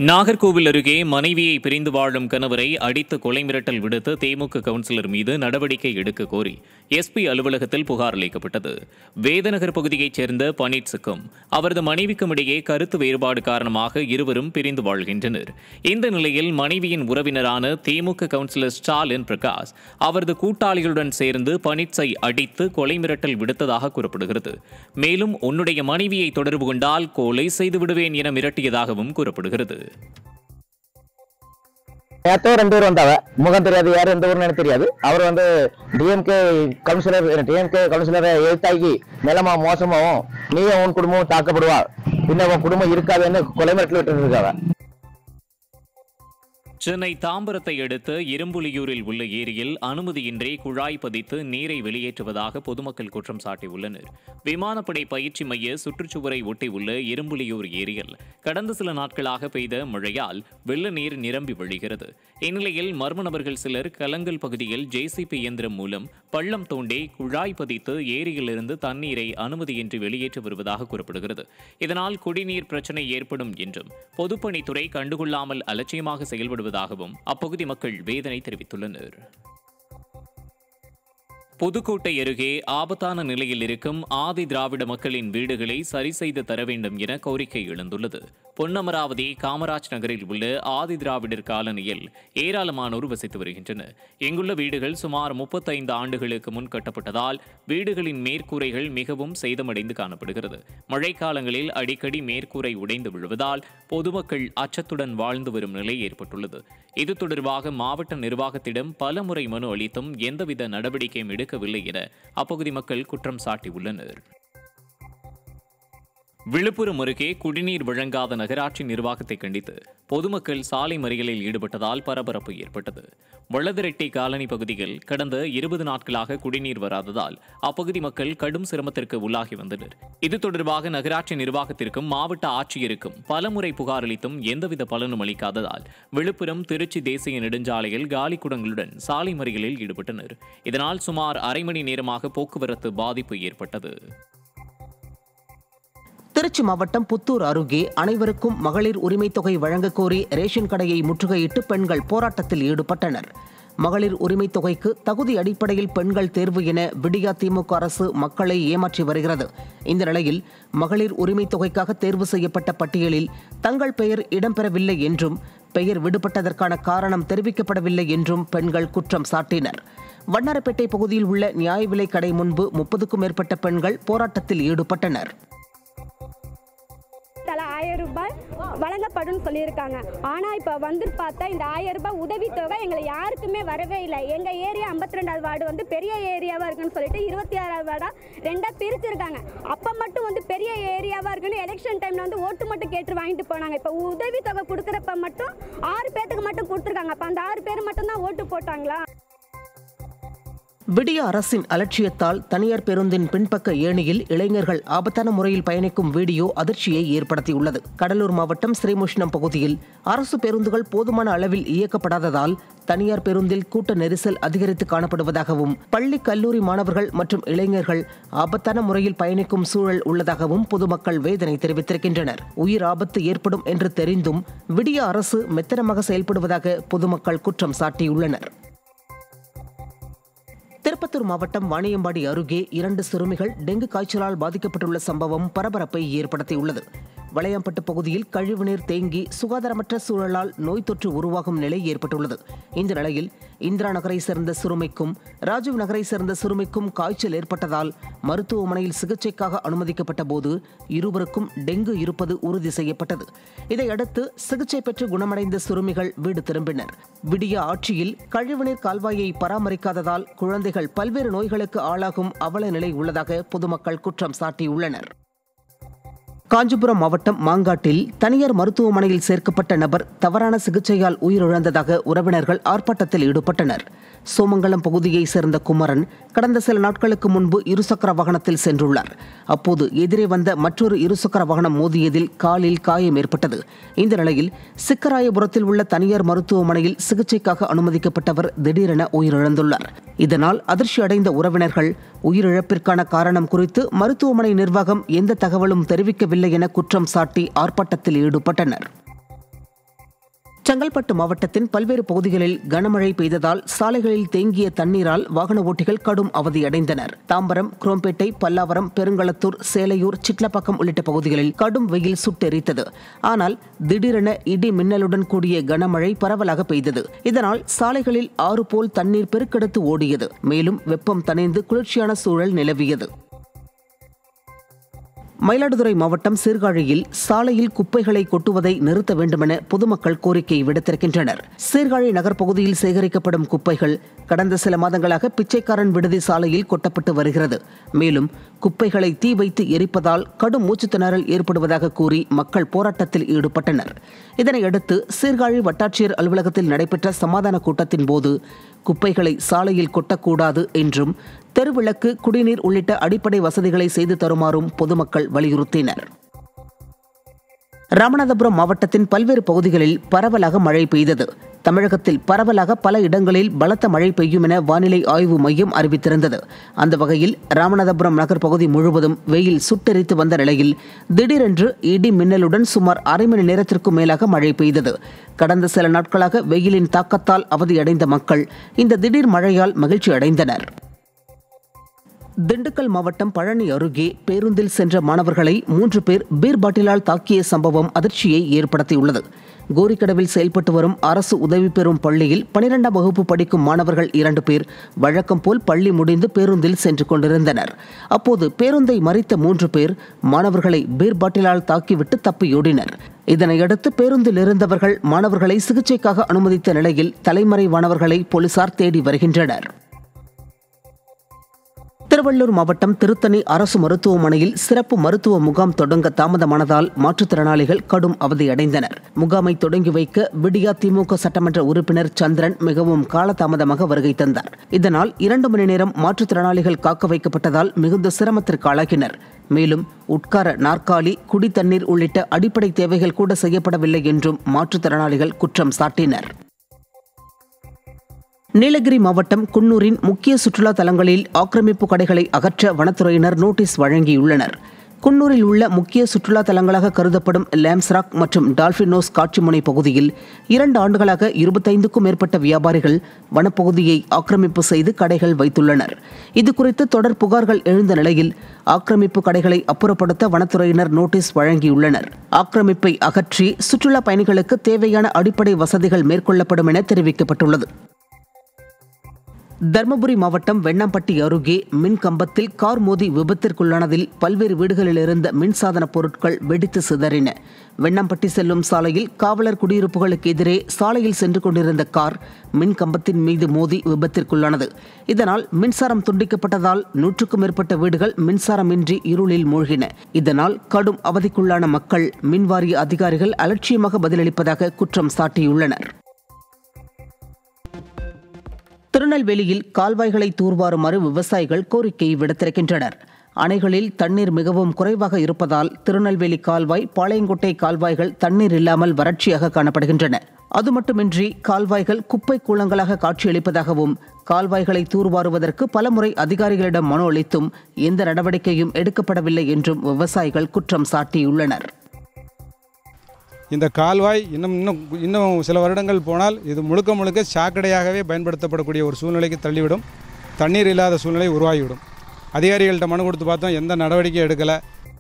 நாகர்கோவில் அருகே மனைவியை பிரிந்து வாழும் கணவரை அடித்து கொலை மிரட்டல் விடுத்து திமுக கவுன்சிலர் மீது நடவடிக்கை எடுக்க கோரி எஸ்பி அலுவலகத்தில் புகார் அளிக்கப்பட்டது வேதநகர் பகுதியைச் சேர்ந்த பன்னீர்செல்வம் அவரது மனைவிக்கும் இடையே கருத்து வேறுபாடு காரணமாக இருவரும் பிரிந்து வாழ்கின்றனர் இந்த நிலையில் மனைவியின் உறவினரான திமுக கவுன்சிலர் ஸ்டாலின் பிரகாஷ் அவரது கூட்டாளிகளுடன் சேர்ந்து பனிட்ஸை அடித்து கொலை மிரட்டல் விடுத்ததாக கூறப்படுகிறது மேலும் உன்னுடைய மனைவியை தொடர்பு கொண்டால் கொலை செய்து விடுவேன் என மிரட்டியதாகவும் கூறப்படுகிறது நேத்தோ ரெண்டு பேர் வந்தாவ முகம் தெரியாது யாரு எந்த ஊர்னு எனக்கு தெரியாது அவர் வந்து டிஎம்கே கவுன்சிலர் டிஎம்கே கவுன்சிலரை எழுத்தாக்கி நிலமா மோசமாவும் நீயும் உன் குடும்பமும் தாக்கப்படுவா பின்ன உன் குடும்பம் இருக்காதுன்னு கொலை மிரட்டல் விட்டு இருக்காவ சென்னை தாம்பரத்தை அடுத்த இரும்புலியூரில் உள்ள ஏரியில் அனுமதியின்றி குழாய் பதித்து நீரை வெளியேற்றுவதாக பொதுமக்கள் குற்றம் சாட்டியுள்ளனர் விமானப்படை பயிற்சி மைய சுற்றுச்சுவரை ஒட்டியுள்ள இரும்புலியூர் ஏரியில் கடந்த சில நாட்களாக பெய்த மழையால் வெள்ள நீர் நிரம்பி வழிகிறது இந்நிலையில் மர்ம நபர்கள் சிலர் கலங்கல் பகுதியில் ஜேசிபி இயந்திரம் மூலம் பள்ளம் தோண்டி குழாய் பதித்து ஏரியிலிருந்து தண்ணீரை அனுமதியின்றி வெளியேற்றி வருவதாக கூறப்படுகிறது இதனால் குடிநீர் பிரச்சனை ஏற்படும் என்றும் பொதுப்பணித்துறை கண்டுகொள்ளாமல் அலட்சியமாக செயல்படுவதாகவும் அப்பகுதி மக்கள் வேதனை தெரிவித்துள்ளனர் புதுக்கோட்டை அருகே ஆபத்தான நிலையில் இருக்கும் ஆதி திராவிட மக்களின் வீடுகளை சரி செய்து தர வேண்டும் என கோரிக்கை எழுந்துள்ளது பொன்னமராவதி காமராஜ் நகரில் உள்ள ஆதி திராவிடர் காலனியில் ஏராளமானோர் வசித்து வருகின்றனர் இங்குள்ள வீடுகள் சுமார் முப்பத்தைந்து ஆண்டுகளுக்கு முன் கட்டப்பட்டதால் வீடுகளின் மேற்கூரைகள் மிகவும் சேதமடைந்து காணப்படுகிறது மழைக்காலங்களில் அடிக்கடி மேற்கூரை உடைந்து விழுவதால் பொதுமக்கள் அச்சத்துடன் வாழ்ந்து வரும் நிலை ஏற்பட்டுள்ளது இது தொடர்பாக மாவட்ட நிர்வாகத்திடம் பல முறை மனு அளித்தும் எந்தவித நடவடிக்கையும் எடுக்கவில்லை என அப்பகுதி மக்கள் குற்றம் சாட்டியுள்ளனர் விழுப்புரம் அருகே குடிநீர் வழங்காத நகராட்சி நிர்வாகத்தை கண்டித்து பொதுமக்கள் சாலை மறியலில் ஈடுபட்டதால் பரபரப்பு ஏற்பட்டது வள்ளதிரெட்டி காலனி பகுதியில் கடந்த இருபது நாட்களாக குடிநீர் வராததால் அப்பகுதி மக்கள் கடும் சிரமத்திற்கு உள்ளாகி வந்தனர் இது தொடர்பாக நகராட்சி நிர்வாகத்திற்கும் மாவட்ட ஆட்சியருக்கும் பலமுறை புகார் அளித்தும் எந்தவித பலனும் அளிக்காததால் விழுப்புரம் திருச்சி தேசிய நெடுஞ்சாலையில் காலி குடங்களுடன் சாலை மறியலில் ஈடுபட்டனர் இதனால் சுமார் அரை மணி நேரமாக போக்குவரத்து பாதிப்பு ஏற்பட்டது திருச்சி மாவட்டம் புத்தூர் அருகே அனைவருக்கும் மகளிர் உரிமைத் தொகை வழங்கக் கோரி ரேஷன் கடையை முற்றுகையிட்டு பெண்கள் போராட்டத்தில் ஈடுபட்டனர் மகளிர் உரிமைத் தொகைக்கு தகுதி அடிப்படையில் பெண்கள் தேர்வு என விடியா திமுக அரசு மக்களை ஏமாற்றி வருகிறது இந்த நிலையில் மகளிர் உரிமைத் தொகைக்காக தேர்வு செய்யப்பட்ட பட்டியலில் தங்கள் பெயர் இடம்பெறவில்லை என்றும் பெயர் விடுபட்டதற்கான காரணம் தெரிவிக்கப்படவில்லை என்றும் பெண்கள் குற்றம் சாட்டினர் வண்ணாரப்பேட்டை பகுதியில் உள்ள நியாய விலைக் கடை முன்பு முப்பதுக்கும் மேற்பட்ட பெண்கள் போராட்டத்தில் ஈடுபட்டனர் தலா ஆயிரம் ரூபாய் வழங்கப்படும் சொல்லியிருக்காங்க ஆனால் இப்போ வந்து பார்த்தா இந்த ஆயிரம் ரூபாய் உதவித்தொகை எங்களை யாருக்குமே வரவே இல்லை எங்கள் ஏரியா ஐம்பத்தி ரெண்டாவது வார்டு வந்து பெரிய ஏரியாவாக இருக்குன்னு சொல்லிட்டு இருபத்தி ஆறாவது வார்டாக ரெண்டாக பிரிச்சிருக்காங்க அப்போ மட்டும் வந்து பெரிய ஏரியாவாக இருக்குன்னு எலெக்ஷன் டைமில் வந்து ஓட்டு மட்டும் கேட்டு வாங்கிட்டு போனாங்க இப்போ உதவித்தொகை கொடுக்குறப்ப மட்டும் ஆறு பேர்த்துக்கு மட்டும் கொடுத்துருக்காங்க அப்போ அந்த ஆறு பேர் மட்டும் தான் ஓட்டு போட்டாங்களா விடிய அரசின் அலட்சியத்தால் தனியார் பேருந்தின் பின்பக்க ஏணியில் இளைஞர்கள் ஆபத்தான முறையில் பயணிக்கும் வீடியோ அதிர்ச்சியை ஏற்படுத்தியுள்ளது கடலூர் மாவட்டம் ஸ்ரீமுஷ்ணம் பகுதியில் அரசு பேருந்துகள் போதுமான அளவில் இயக்கப்படாததால் தனியார் பேருந்தில் கூட்ட நெரிசல் அதிகரித்து காணப்படுவதாகவும் பள்ளி கல்லூரி மாணவர்கள் மற்றும் இளைஞர்கள் ஆபத்தான முறையில் பயணிக்கும் சூழல் உள்ளதாகவும் பொதுமக்கள் வேதனை தெரிவித்திருக்கின்றனர் உயிர் ஆபத்து ஏற்படும் என்று தெரிந்தும் விடிய அரசு மெத்தனமாக செயல்படுவதாக பொதுமக்கள் குற்றம் சாட்டியுள்ளனர் திருப்பத்தூர் மாவட்டம் வாணியம்பாடி அருகே இரண்டு சிறுமிகள் டெங்கு காய்ச்சலால் பாதிக்கப்பட்டுள்ள சம்பவம் பரபரப்பை ஏற்படுத்தியுள்ளது வளையம்பட்டு பகுதியில் கழிவுநீர் தேங்கி சுகாதாரமற்ற சூழலால் நோய் தொற்று உருவாகும் நிலை ஏற்பட்டுள்ளது இந்த நிலையில் இந்திரா நகரை சேர்ந்த சிறுமிக்கும் ராஜீவ் நகரை சேர்ந்த சிறுமிக்கும் காய்ச்சல் ஏற்பட்டதால் மருத்துவமனையில் சிகிச்சைக்காக அனுமதிக்கப்பட்ட போது இருவருக்கும் டெங்கு இருப்பது உறுதி செய்யப்பட்டது இதையடுத்து சிகிச்சை பெற்று குணமடைந்த சிறுமிகள் வீடு திரும்பினர் விடிய ஆட்சியில் கழிவுநீர் கால்வாயை பராமரிக்காததால் குழந்தைகள் பல்வேறு நோய்களுக்கு ஆளாகும் அவல நிலை உள்ளதாக பொதுமக்கள் குற்றம் சாட்டியுள்ளனர் காஞ்சிபுரம் மாவட்டம் மாங்காட்டில் தனியார் மருத்துவமனையில் சேர்க்கப்பட்ட நபர் தவறான சிகிச்சையால் உயிரிழந்ததாக உறவினர்கள் ஆர்ப்பாட்டத்தில் ஈடுபட்டனர் சோமங்கலம் பகுதியைச் சேர்ந்த குமரன் கடந்த சில நாட்களுக்கு முன்பு இருசக்கர வாகனத்தில் சென்றுள்ளார் அப்போது எதிரே வந்த மற்றொரு இருசக்கர வாகனம் மோதியதில் காலில் காயம் ஏற்பட்டது இந்த நிலையில் சிக்கராயபுரத்தில் உள்ள தனியார் மருத்துவமனையில் சிகிச்சைக்காக அனுமதிக்கப்பட்டவர் திடீரென உயிரிழந்துள்ளார் இதனால் அதிர்ச்சி அடைந்த உறவினர்கள் உயிரிழப்பிற்கான காரணம் குறித்து மருத்துவமனை நிர்வாகம் எந்த தகவலும் தெரிவிக்கவில்லை என குற்றம் சாட்டி ஆர்ப்பாட்டத்தில் ஈடுபட்டனர் செங்கல்பட்டு மாவட்டத்தின் பல்வேறு பகுதிகளில் கனமழை பெய்ததால் சாலைகளில் தேங்கிய தண்ணீரால் வாகன ஓட்டிகள் கடும் அவதியடைந்தனர் தாம்பரம் குரோம்பேட்டை பல்லாவரம் பெருங்களத்தூர் சேலையூர் சிட்லப்பாக்கம் உள்ளிட்ட பகுதிகளில் கடும் வெயில் சுட்டெரித்தது ஆனால் திடீரென இடி மின்னலுடன் கூடிய கனமழை பரவலாக பெய்தது இதனால் சாலைகளில் ஆறு போல் தண்ணீர் பெருக்கெடுத்து ஓடியது மேலும் வெப்பம் தணிந்து குளிர்ச்சியான சூழல் நிலவியது மயிலாடுதுறை மாவட்டம் சீர்காழியில் சாலையில் குப்பைகளை கொட்டுவதை நிறுத்த வேண்டுமென பொதுமக்கள் கோரிக்கை விடுத்திருக்கின்றனர் சீர்காழி நகர் பகுதியில் சேகரிக்கப்படும் குப்பைகள் கடந்த சில மாதங்களாக பிச்சைக்காரன் விடுதி சாலையில் கொட்டப்பட்டு வருகிறது மேலும் குப்பைகளை தீ வைத்து எரிப்பதால் கடும் மூச்சுத்திணறல் ஏற்படுவதாக கூறி மக்கள் போராட்டத்தில் ஈடுபட்டனர் இதனையடுத்து சீர்காழி வட்டாட்சியர் அலுவலகத்தில் நடைபெற்ற சமாதான கூட்டத்தின் போது குப்பைகளை சாலையில் கொட்டக்கூடாது என்றும் தெருவிளக்கு குடிநீர் உள்ளிட்ட அடிப்படை வசதிகளை செய்து தருமாறும் பொதுமக்கள் வலியுறுத்தினர் ராமநாதபுரம் மாவட்டத்தின் பல்வேறு பகுதிகளில் பரவலாக மழை பெய்தது தமிழகத்தில் பரவலாக பல இடங்களில் பலத்த மழை பெய்யும் என வானிலை ஆய்வு மையம் அறிவித்திருந்தது அந்த வகையில் ராமநாதபுரம் நகர் பகுதி முழுவதும் வெயில் சுட்டெரித்து வந்த நிலையில் திடீரென்று இடி மின்னலுடன் சுமார் அரை மணி நேரத்திற்கும் மேலாக மழை பெய்தது கடந்த சில நாட்களாக வெயிலின் தாக்கத்தால் அவதியடைந்த மக்கள் இந்த திடீர் மழையால் மகிழ்ச்சி அடைந்தனர் திண்டுக்கல் மாவட்டம் பழனி அருகே பேருந்தில் சென்ற மாணவர்களை மூன்று பேர் பீர் பாட்டிலால் தாக்கிய சம்பவம் அதிர்ச்சியை ஏற்படுத்தியுள்ளது கோரிக்கடவில் செயல்பட்டு வரும் அரசு உதவி பெறும் பள்ளியில் பனிரெண்டாம் வகுப்பு படிக்கும் மாணவர்கள் இரண்டு பேர் வழக்கம் போல் பள்ளி முடிந்து பேருந்தில் சென்று கொண்டிருந்தனர் அப்போது பேருந்தை மறித்த மூன்று பேர் மாணவர்களை பீர் பாட்டிலால் தாக்கிவிட்டு தப்பியோடினர் இதனையடுத்து பேருந்தில் இருந்தவர்கள் மாணவர்களை சிகிச்சைக்காக அனுமதித்த நிலையில் தலைமறைவானவர்களை போலீசார் தேடி வருகின்றனர் திருவள்ளூர் மாவட்டம் திருத்தணி அரசு மருத்துவமனையில் சிறப்பு மருத்துவ முகாம் தொடங்க தாமதமானதால் மாற்றுத்திறனாளிகள் கடும் அவதியடைந்தனர் முகாமை தொடங்கி வைக்க விடியா திமுக சட்டமன்ற உறுப்பினர் சந்திரன் மிகவும் காலதாமதமாக வருகை தந்தார் இதனால் இரண்டு மணி நேரம் மாற்றுத்திறனாளிகள் காக்க வைக்கப்பட்டதால் மிகுந்த சிரமத்திற்கு ஆளாகினர் மேலும் உட்கார நாற்காலி குடித்தண்ணீர் உள்ளிட்ட அடிப்படை தேவைகள் கூட செய்யப்படவில்லை என்றும் மாற்றுத்திறனாளிகள் குற்றம் சாட்டினர் நீலகிரி மாவட்டம் குன்னூரின் முக்கிய சுற்றுலா தலங்களில் ஆக்கிரமிப்பு கடைகளை அகற்ற வனத்துறையினர் நோட்டீஸ் வழங்கியுள்ளனர் குன்னூரில் உள்ள முக்கிய சுற்றுலா தலங்களாக கருதப்படும் லேம்ஸ்ராக் மற்றும் டால்பினோஸ் காட்சிமுனை பகுதியில் இரண்டு ஆண்டுகளாக இருபத்தைந்துக்கும் மேற்பட்ட வியாபாரிகள் வனப்பகுதியை ஆக்கிரமிப்பு செய்து கடைகள் வைத்துள்ளனர் இதுகுறித்து தொடர் புகார்கள் எழுந்த நிலையில் ஆக்கிரமிப்பு கடைகளை அப்புறப்படுத்த வனத்துறையினர் நோட்டீஸ் வழங்கியுள்ளனர் ஆக்கிரமிப்பை அகற்றி சுற்றுலா பயணிகளுக்கு தேவையான அடிப்படை வசதிகள் மேற்கொள்ளப்படும் என தெரிவிக்கப்பட்டுள்ளது தருமபுரி மாவட்டம் வெண்ணாம்பட்டி அருகே மின் கம்பத்தில் கார் மோதி விபத்திற்குள்ளானதில் பல்வேறு வீடுகளில் இருந்த மின்சாதன பொருட்கள் வெடித்து சிதறின வெண்ணாம்பட்டி செல்லும் சாலையில் காவலர் குடியிருப்புகளுக்கு எதிரே சாலையில் சென்று கொண்டிருந்த கார் மின் கம்பத்தின் மீது மோதி விபத்திற்குள்ளானது இதனால் மின்சாரம் துண்டிக்கப்பட்டதால் நூற்றுக்கும் மேற்பட்ட வீடுகள் மின்சாரமின்றி இருளில் மூழ்கின இதனால் கடும் அவதிக்குள்ளான மக்கள் மின்வாரிய அதிகாரிகள் அலட்சியமாக பதிலளிப்பதாக குற்றம் சாட்டியுள்ளனர் திருநெல்வேலியில் கால்வாய்களை தூர்வாருமாறு விவசாயிகள் கோரிக்கை விடுத்திருக்கின்றனர் அணைகளில் தண்ணீர் மிகவும் குறைவாக இருப்பதால் திருநெல்வேலி கால்வாய் பாளையங்கோட்டை கால்வாய்கள் தண்ணீர் இல்லாமல் வறட்சியாக காணப்படுகின்றன அது மட்டுமின்றி கால்வாய்கள் குப்பை கூலங்களாக காட்சியளிப்பதாகவும் கால்வாய்களை தூர்வாருவதற்கு பலமுறை அதிகாரிகளிடம் மனு அளித்தும் எந்த நடவடிக்கையும் எடுக்கப்படவில்லை என்றும் விவசாயிகள் குற்றம் சாட்டியுள்ளனர் இந்த கால்வாய் இன்னும் இன்னும் இன்னும் சில வருடங்கள் போனால் இது முழுக்க முழுக்க சாக்கடையாகவே பயன்படுத்தப்படக்கூடிய ஒரு சூழ்நிலைக்கு தள்ளிவிடும் தண்ணீர் இல்லாத சூழ்நிலை உருவாகிவிடும் அதிகாரிகள்கிட்ட மனு கொடுத்து பார்த்தோம் எந்த நடவடிக்கையும் எடுக்கலை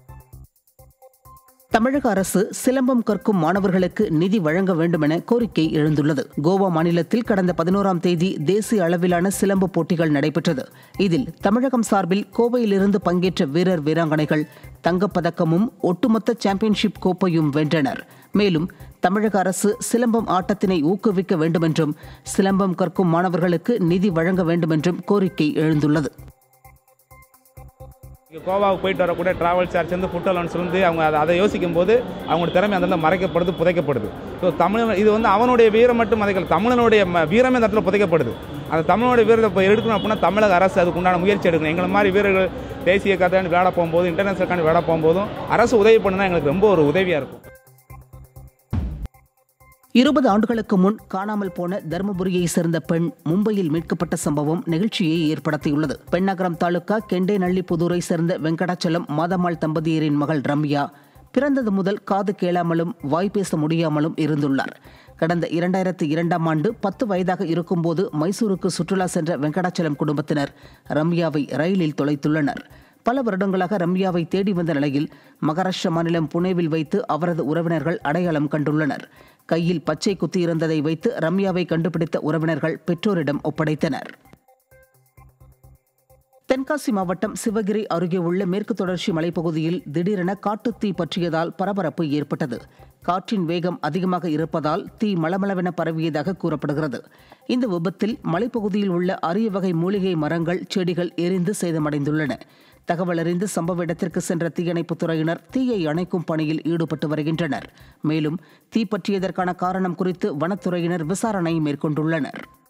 தமிழக அரசு சிலம்பம் கற்கும் மாணவர்களுக்கு நிதி வழங்க வேண்டும் என கோரிக்கை எழுந்துள்ளது கோவா மாநிலத்தில் கடந்த பதினோராம் தேதி தேசிய அளவிலான சிலம்ப போட்டிகள் நடைபெற்றது இதில் தமிழகம் சார்பில் கோவையிலிருந்து பங்கேற்ற வீரர் வீராங்கனைகள் தங்கப்பதக்கமும் ஒட்டுமொத்த சாம்பியன்ஷிப் கோப்பையும் வென்றனர் மேலும் தமிழக அரசு சிலம்பம் ஆட்டத்தினை ஊக்குவிக்க வேண்டுமென்றும் சிலம்பம் கற்கும் மாணவர்களுக்கு நிதி வழங்க வேண்டுமென்றும் கோரிக்கை எழுந்துள்ளது இங்கே கோவாவுக்கு போயிட்டு வரக்கூடிய டிராவல் சார்ஜ் வந்து ஃபுட் அலவன்ஸ் வந்து அவங்க அதை அதை யோசிக்கும் போது அவங்களோட திறமை அந்த இடத்துல மறைக்கப்படுது புதைக்கப்படுது ஸோ தமிழ் இது வந்து அவனுடைய வீரம் மட்டும் மறைக்கல தமிழனுடைய ம- வீரமே அந்த இடத்துல புதைக்கப்படுது அந்த தமிழனுடைய வீரத்தை இப்போ எடுக்கணும் அப்படின்னா தமிழக அரசு அதுக்கு உண்டான முயற்சி எடுக்கணும் எங்களை மாதிரி வீரர்கள் தேசிய கதாண்டி விளையாட போகும்போது இன்டர்நேஷனல் காண்டி விளையாட போகும்போதும் அரசு உதவி பண்ணுனா எங்களுக்கு ரொம்ப ஒரு உதவியாக இருக்கும் இருபது ஆண்டுகளுக்கு முன் காணாமல் போன தருமபுரியை சேர்ந்த பெண் மும்பையில் மீட்கப்பட்ட சம்பவம் நெகிழ்ச்சியை ஏற்படுத்தியுள்ளது பெண்ணகரம் தாலுகா கெண்டேநள்ளி புதூரை சேர்ந்த வெங்கடாச்சலம் மாதம்மாள் தம்பதியரின் மகள் ரம்யா பிறந்தது முதல் காது கேளாமலும் வாய் பேச முடியாமலும் இருந்துள்ளார் கடந்த இரண்டாயிரத்தி இரண்டாம் ஆண்டு பத்து வயதாக இருக்கும்போது மைசூருக்கு சுற்றுலா சென்ற வெங்கடாச்சலம் குடும்பத்தினர் ரம்யாவை ரயிலில் தொலைத்துள்ளனர் பல வருடங்களாக ரம்யாவை தேடி வந்த நிலையில் மகாராஷ்டிர மாநிலம் புனேவில் வைத்து அவரது உறவினர்கள் அடையாளம் கண்டுள்ளனர் கையில் பச்சை குத்தி இருந்ததை வைத்து ரம்யாவை கண்டுபிடித்த உறவினர்கள் பெற்றோரிடம் ஒப்படைத்தனர் தென்காசி மாவட்டம் சிவகிரி அருகே உள்ள மேற்கு தொடர்ச்சி மலைப்பகுதியில் திடீரென காட்டுத்தீ பற்றியதால் பரபரப்பு ஏற்பட்டது காற்றின் வேகம் அதிகமாக இருப்பதால் தீ மளமளவென பரவியதாக கூறப்படுகிறது இந்த விபத்தில் மலைப்பகுதியில் உள்ள அரிய வகை மூலிகை மரங்கள் செடிகள் எரிந்து சேதமடைந்துள்ளன தகவல் அறிந்து சம்பவ இடத்திற்கு சென்ற தீயணைப்புத் துறையினர் தீயை அணைக்கும் பணியில் ஈடுபட்டு வருகின்றனர் மேலும் தீ பற்றியதற்கான காரணம் குறித்து வனத்துறையினர் விசாரணை மேற்கொண்டுள்ளனர்